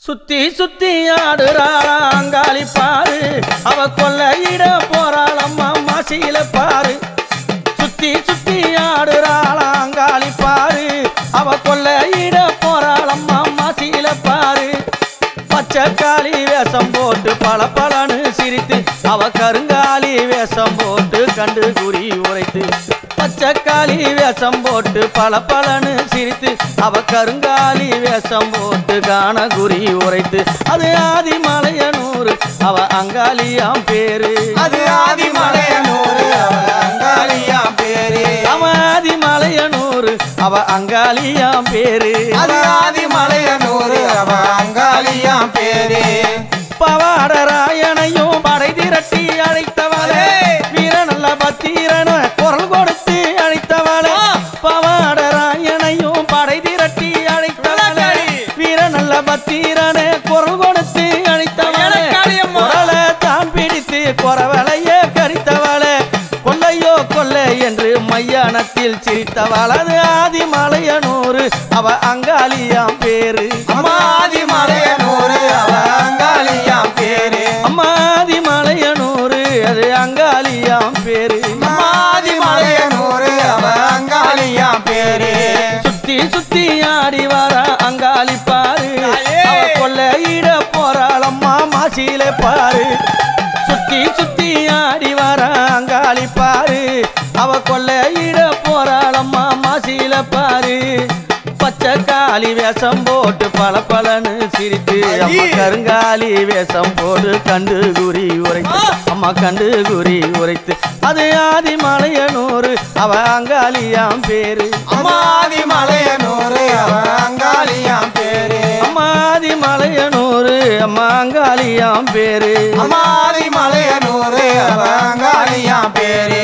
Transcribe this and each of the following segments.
சுத்தி சுத்தி ஆடுறாளா அங்காளி பாரு அவ கொல்லையிட போறாளம்மா மாசியில பாரு சுத்தி சுத்தி ஆடுறாளா அங்காளி பாரு அவ கொல்லையிட போறாளம்மா மாசியில பாரு பச்சைக்காளி வேஷம் போட்டு பல பலனு சிரித்து அவ கருங்காலி வேஷம் போட்டு கண்டு குறி உரைத்து பச்சைக்காளி வேஷம் போட்டு பல பலனு சிரித்து அவ கருங்காலி வேஷம் போட்டு காண குறி உரைத்து அது ஆதிமலையனூர் அவ அங்காளியாம் பேரு அது ஆதிமலையனூர் அவ அங்காளியாம் பேரு அவ ஆதிமலையனூர் அவ அங்காளியாம் பேரு அது ஆதிமலையனூர் அவ அங்காளியாம் பேரு பவாடராயனையும் படை திரட்டி அழைத்தவளே வீர நல்ல பத்திரன குரல் கொடுத்து அழைத்தவளே பவாடராயனையும் படை திரட்டி அழைத்தவளே வீர நல்ல பத்திரன குரல் கொடுத்து அழைத்தவளே குரலை தான் பிடித்து குறவளையே கரித்தவளே கொல்லையோ கொல்லை என்று மையானத்தில் சிரித்தவள் அது ஆதிமலையனூர் அவ அங்காளியாம் பேரு அம்மா ஆதிமலையனூர் அவ அங்காளியாம் பேரு அம்மாதி மலையனூர் அது அங்காளியாம் பேரு அம்மா ஆதிமலையனூர் அவ அங்காளியாம் பேரு சுத்தி சுத்தி ஆடி வர அங்காளி பாரு அவ கொல்லையிட போறாளம்மா மாசியில பாரு சுத்தி சுத்தி ஆடி வர அங்காளி பாரு அவ கொல்லையிட போறாளம்மா மாசியில பாரு பச்சை காளி வேஷம் போட்டு பல பலன்னு சிரித்து அம்மா கருங்காலி வேஷம் போட்டு கண்டு குறி உரைத்து அம்மா கண்டு குறி உரைத்து அது ஆதிமலையனூர் அவ அங்காளியாம் பேரு அம்மா ஆதிமலையனூர் அவ அங்காளியாம் பேரு அம்மா ஆதிமலையனூர் அம்மா அங்காளியாம் பேரு அம்மா ஆதிமலையனூர் அவ அங்காளியாம் பேரு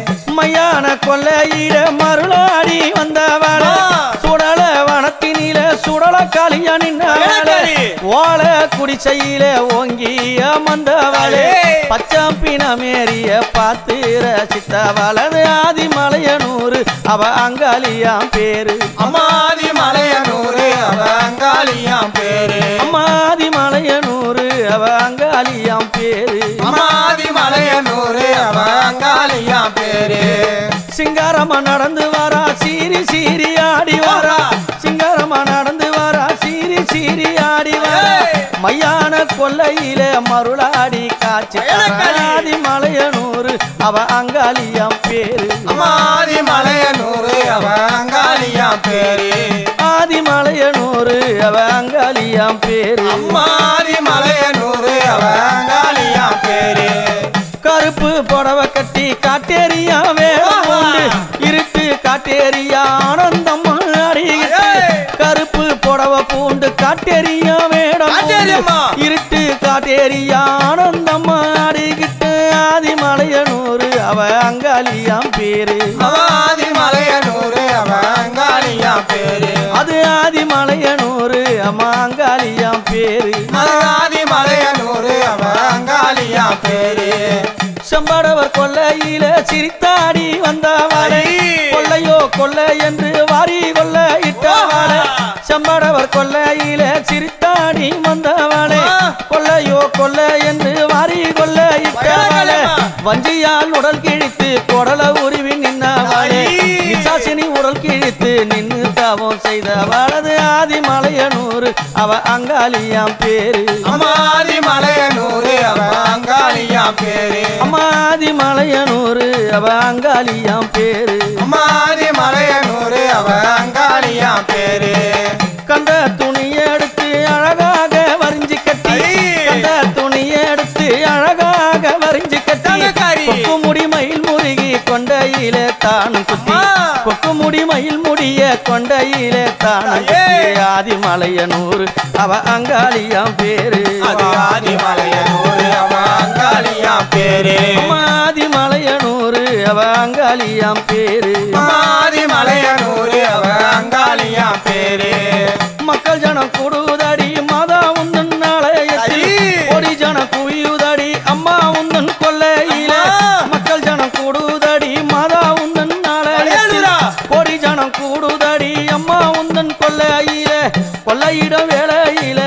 மையான கொல்லையிட மருளாடி வந்தவள சுடல வனத்தினில சுடல காளியா நின்றவள ஓல குடிசையில ஓங்கி அமர்ந்தவளே பச்சாம்பினமேறிய பார்த்து ரசித்தவளது ஆதிமலையனூர் அவ அங்காளியாம் பேரு அம்மா ஆதிமலையனூர் அவ அங்காளியாம் பேரு அம்மா ஆதிமலையனூர் அவ அங்காளியாம் பேரு அம்மா ஆதிமலையனூர் அவ அங்காளியாம் பேரு சிங்காரமா நடந்து வரா சீரி சீரி ஆடி வரா சிங்காரமா நடந்து வரா சீரி சீரி ஆடி வரா மையான கொல்லையில மருளாடி காட்சி ஆதி மலையனூர் அவ அங்காளியாம் பேரு அம்மா ஆதிமலையனூர் அவ அங்காளியாம் பேரு ஆதி மலையனூர் அவ அங்காளியாம் பேரு அம்மா ஆதிமலையனூர் அவ அங்காளியாம் பேரு கருப்பு புடவை கட்டி காட்டேரியா வேடம் உண்டு இருட்டு காட்டேரியா ஆனந்தம் ஆடிக்கிட்டு கருப்பு புடவை பூண்டு காட்டேரியா வேடம் உண்டு. காட்டேரியம்மா. இருட்டு காட்டேரியா ஆனந்தம் ஆடிக்கிட்டு ஆதிமலையனூர் அவ அங்காளியாம் பேரு அவ ஆதிமலையனூர் அவ அங்காளியாம் பேரு அது ஆதிமலையனூர் அம்மா அங்காளியாம் பேரு அது ஆதிமலையனூர் அவ அங்காளியாம் பேரு செம்படவர் கொல்லையில சிரித்தாடி வந்தவளே கொல்லையோ கொல்லை என்று வாரி கொல்ல இட்டவளே செம்படவர் கொல்லையில சிரித்தாடி வந்தவளே கொல்லையோ கொல்லை என்று வாரி கொல்ல இட்டவளே வஞ்சியால் உடல் கிழித்து கொடல உருவி நின்னவளே விசாசினி உடல் கிழித்து நின்னு தவம் செய்தவளது ஆதிமலையனூர் அவ அங்காளியாம் பேரு அம்மா ஆதிமலையனூர் அவ அங்காளியாம் பேரு அம்மா ஆதிமலையனூர் அவ அங்காளியாம் பேரு அம்மா ஆதிமலையனூர் அவ அங்காளியாம் பேரு கண்ட துணி எடுத்து அழகாக வரிஞ்சு கட்டி கண்ட துணி எடுத்து அழகாக வரிஞ்சு கட்டி தங்கக்காரி. கொக்கு முடி மயில் முருகி கொண்டையிலே தானும் குத்தி கொக்கு முடி மயில் முடிய கொண்டையிலே தானும் குத்தி ஆதிமலையனூர் அவ அங்காளியாம் பேரு அது ஆதிமலையனூர் அவ அங்காளியாம் பேரு அம்மா ஆதிமலையனூர் அவ அங்காளியாம் பேரு அம்மா ஆதிமலையனூர் அவ அங்காளியாம் பேரு மக்கள் ஜனம் கூடுதடி மாதா உந்தன் நாளையத்தில் ஐ! கோடி ஜனம் குவியுதடி அம்மா உந்தன் கொல்லையில மக்கள் ஜனம் கூடுதடி மாதா உந்தன் நாளையத்தில் அடையாளுடா. கோடி ஜனம் கூடுதடி அம்மா உந்தன் கொல்லையில கொல்லையிட வேலையில கொட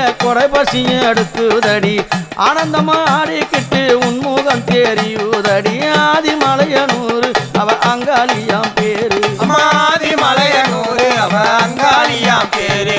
குறை பசியும் எடுக்குதடி ஆனந்தமா ஆடிக்கிட்டு உன்முகம் தெரியுதடி ஆதிமலையனூர் அவ அங்காளியாம் பேரு அம்மாதி மலையனூரு அவ அங்காளியாம் பேரு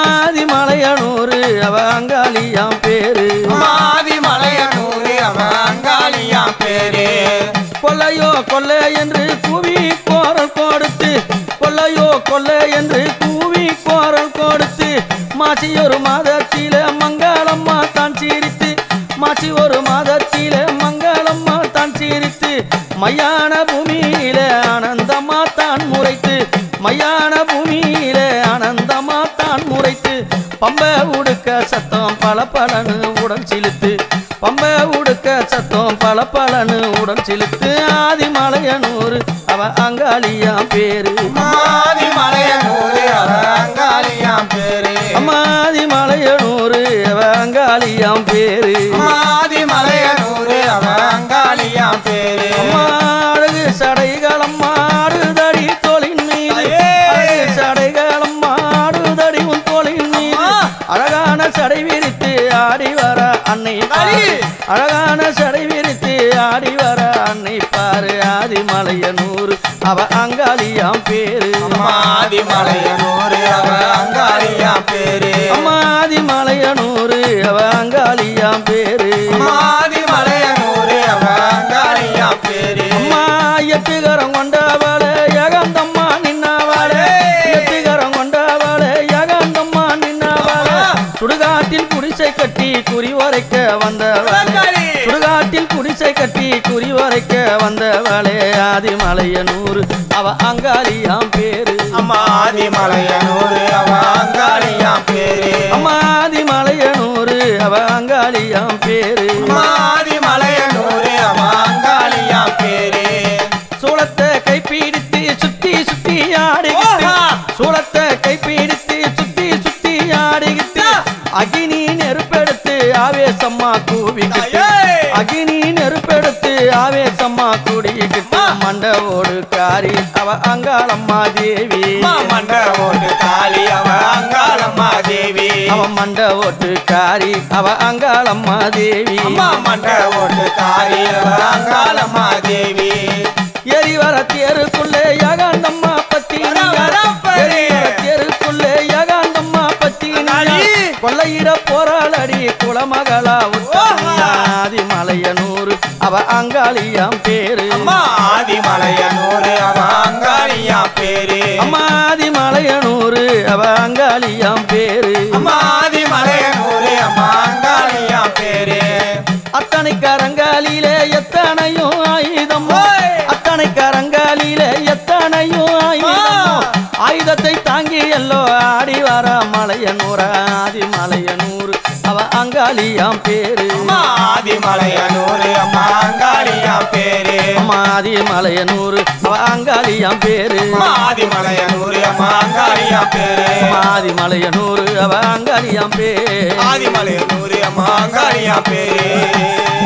ஆதிமலையனூர் அவ அங்காளியாம் பேரு அம்மாதி மலையனூரு அவ அங்காளியாம் பேரு கொல்லையோ கொல்லை என்று கூவி கோரல் கொடுத்து கொல்லையோ கொல்லை என்று கூவி கோரல் கொடுத்து மாசி ஒரு மாதத்தில மங்களம்மா தான் சிரித்து மாசி ஒரு மாதத்தில மங்களம்மா தான் சிரித்து மையான பூமியில ஆனந்தமா தான் முறைத்து மையான பூமியில ஆனந்தமா தான் முறைத்து பம்ப உடுக்க சத்தம் பல பலனு உடன் சிலுத்து பம்ப உடுக்க சத்தம் பல பலனு உடன் சிலுத்து ஆதிமலையனூர் அவ அங்காளியாம் பேரு அம்மாதி மலையனூரு அவ அங்காளியாம் பேரு அம்மாதி மலையனூர் அவ அங்காளியாம் பேரு அம்மாதி மலையனூரு அவ அங்காளியாம் பேரு அம்மா அழகு சடைகளம் மாடுதடி தோளின் மீது ஐயே! அழகு சடைகளம் மாடுதடி உன் தோளின் மீது அம்மா! அழகான சடை விரித்து ஆடி வர அன்னை பாரு. அடி! அழகான சடை விரித்து ஆடி வர அன்னை பாரு ஆதிமலையனூர் அவ அங்காளியாம் பேரு அம்மாதி மலையனூரு அவ அங்காளியாம் பேரு அம்மா ஆதிமலையனூர் அவ அங்காளியாம் பேரு அம்மாதி மலையனூரு அவ அங்காளியாம் பேரு அம்மா எட்டுகரம் கொண்டவள யகந்தம்மா நின்னவள எட்டுகரம் கொண்டவள யகந்தம்மா நின்னவள சுடுகாட்டில் குடிசை கட்டி குறி வரைக்க வந்தவளே அங்காளி! சுடுகாட்டில் குடிசை கட்டி குறி வரைக்க வந்தவளே ஆதிமலையனூர் அவ அங்காளியாம் பேரு அம்மாதி மலையனூரு அவ அங்காளியாம் பேரு அம்மா ஆதிமலையனூர் அவ அங்காளியாம் பேரு அம்மாதி மலையனூரு அவ அங்காளியாம் பேரு சூளத்தை கைப்பிடித்து சுத்தி சுத்தி ஆடிக்கிட்டு ஓஹா! சூளத்தை கைப்பிடித்து சுத்தி சுத்தி ஆடிக்கிட்டு அகினி நெருப்பெடுத்து ஆவேசம்மா கூவிக்கிட்டு தாயே! அகினி நெருப்பெடுத்து ஆவேசம்மா கூடிக்கிட்டு அம்மா! மண்டவோடு காரி அவ அங்காளம்மா தேவி அம்மா மண்ட ஓட்டு காளி அவ அங்காளம்மா தேவி அவ மண்ட ஓட்டு காரி அவ அங்காளம்மா தேவி அம்மா மண்ட ஓட்டு காளி அவ அங்காளம்மா தேவி எரி வர தேருக்குள்ளே யகாந்தம்மா பத்தி வர, வர, பாரு. தேருக்குள்ளே யகாந்தம்மா பத்தி அங்காளி. கொள்ளையிட போராளடி குலமகளா ஓஹா. ஆதிமலையனூர் அவ அங்காளியாம் பேரு அம்மா ஆதி மலையனூரு அவ அங்காளியாம் பேரு அம்மா ஆதிமலையனூர் அவ அங்காளியாம் பேரு அம்மா ஆதி மலையனூரு அம்மா அங்காளியாம் பேரு அத்தனை கரங்காலிலே எத்தனையும் ஆயுதம் ஓய். அத்தனை கரங்காலிலே எத்தனையும் ஆயுதம் ஆயுதத்தை தாங்கி எல்லோ ஆடி வர மலையனூர் ஆதி மலையனூர் அவ அங்காளியாம் பேரு அம்மா ஆதி மலையனூரு அம்மா அங்காளியாம் பேரு அம்மா ஆதி மலையனூர் அவ அங்காளியாம் பேரு அம்மா ஆதி மலையனூரு அம்மா அங்காளியாம் பேரு அம்மா ஆதி மலையனூர் அவ அங்காளியாம் பேரு ஆதி மலையனூரு அம்மா அங்காளியாம் பேரு